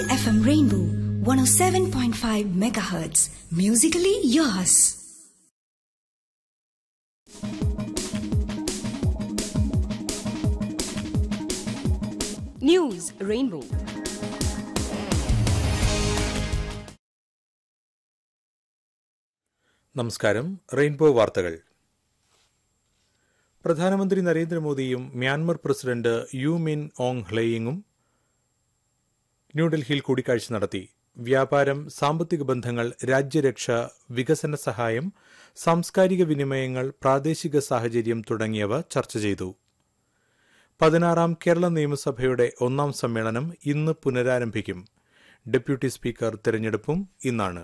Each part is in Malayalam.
FM Rainbow 107.5 megahertz. Musically yours. News Rainbow. നമസ്കാരം റെയിൻബോ വാർത്തകൾ പ്രധാനമന്ത്രി നരേന്ദ്രമോദിയും Myanmar president U Min Aung ഹ്ലെയിങ്ങും ന്യൂഡൽഹിയിൽ കൂടിക്കാഴ്ച നടത്തി വ്യാപാരം സാമ്പത്തിക ബന്ധങ്ങൾ രാജ്യരക്ഷ വികസന സഹായം സാംസ്കാരിക വിനിമയങ്ങൾ പ്രാദേശിക സാഹചര്യം തുടങ്ങിയവ ചർച്ച ചെയ്തു പതിനാറാം കേരള നിയമസഭയുടെ ഒന്നാം സമ്മേളനം ഇന്ന് പുനരാരംഭിക്കും ഡെപ്യൂട്ടി സ്പീക്കർ തെരഞ്ഞെടുപ്പും ഇന്നാണ്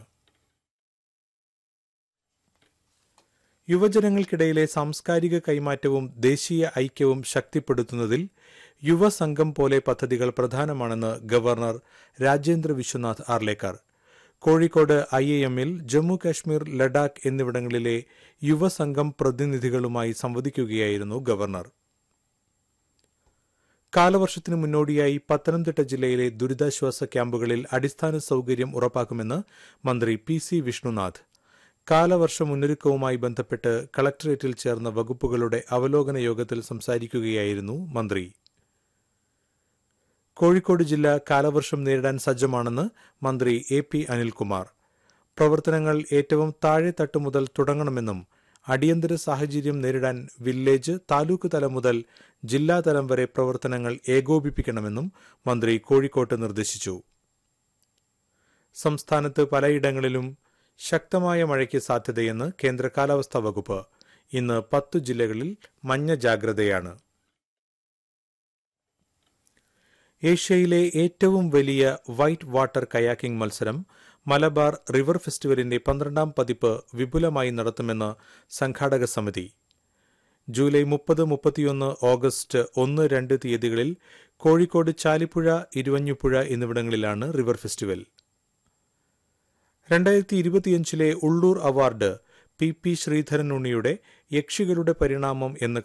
യുവജനങ്ങൾക്കിടയിലെ സാംസ്കാരിക കൈമാറ്റവും ദേശീയ ഐക്യവും ശക്തിപ്പെടുത്തുന്നതിൽ യുവസംഘം പോലെ പദ്ധതികൾ പ്രധാനമാണെന്ന് governor Rajendra Vishwanath Arlekar Kozhikode I A എമ്മിൽ ജമ്മു കാശ്മീർ ലഡാക്ക് എന്നിവിടങ്ങളിലെ യുവസംഘം പ്രതിനിധികളുമായി സംവദിക്കുകയായിരുന്നു ഗവർണർ കാലവർഷത്തിന് മുന്നോടിയായി പത്തനംതിട്ട ജില്ലയിലെ ദുരിതാശ്വാസ ക്യാമ്പുകളിൽ അടിസ്ഥാന സൌകര്യം ഉറപ്പാക്കുമെന്ന് മന്ത്രി പി സി വിഷ്ണുനാഥ് കാലവർഷ മുന്നൊരുക്കവുമായി ബന്ധപ്പെട്ട് കളക്ടറേറ്റിൽ ചേർന്ന വകുപ്പുകളുടെ അവലോകന യോഗത്തിൽ സംസാരിക്കുകയായിരുന്നു മന്ത്രി കോഴിക്കോട് ജില്ല കാലവർഷം നേരിടാൻ സജ്ജമാണെന്ന് മന്ത്രി എ പി അനിൽകുമാർ പ്രവർത്തനങ്ങൾ ഏറ്റവും താഴെത്തട്ട് മുതൽ തുടങ്ങണമെന്നും അടിയന്തര സാഹചര്യം നേരിടാൻ വില്ലേജ് താലൂക്ക് തലം മുതൽ ജില്ലാതലം വരെ പ്രവർത്തനങ്ങൾ ഏകോപിപ്പിക്കണമെന്നും മന്ത്രി കോഴിക്കോട്ട് നിർദ്ദേശിച്ചു സംസ്ഥാനത്ത് പലയിടങ്ങളിലും ശക്തമായ മഴയ്ക്ക് സാധ്യതയെന്ന് കേന്ദ്ര കാലാവസ്ഥാ വകുപ്പ് ഇന്ന് പത്തു ജില്ലകളിൽ മഞ്ഞ ജാഗ്രതയാണ് ഏഷ്യയിലെ ഏറ്റവും വലിയ വൈറ്റ് വാട്ടർ കയാക്കിംഗ് മത്സരം മലബാർ റിവർ ഫെസ്റ്റിവലിന്റെ പന്ത്രണ്ടാം പതിപ്പ് വിപുലമായി നടത്തുമെന്ന് സംഘാടക സമിതി ജൂലൈ മുപ്പത് മുപ്പത്തിയൊന്ന് ഓഗസ്റ്റ് ഒന്ന് രണ്ട് തീയതികളിൽ കോഴിക്കോട് ചാലിപ്പുഴ ഇരുവഞ്ഞുപുഴ എന്നിവിടങ്ങളിലാണ് റിവർ ഫെസ്റ്റിവൽ രണ്ടായിരത്തി ഇരുപത്തിയഞ്ചിലെ Ulloor award P P Sreedharan ഉണ്ണിയുടെ യക്ഷികളുടെ പരിണാമം എന്ന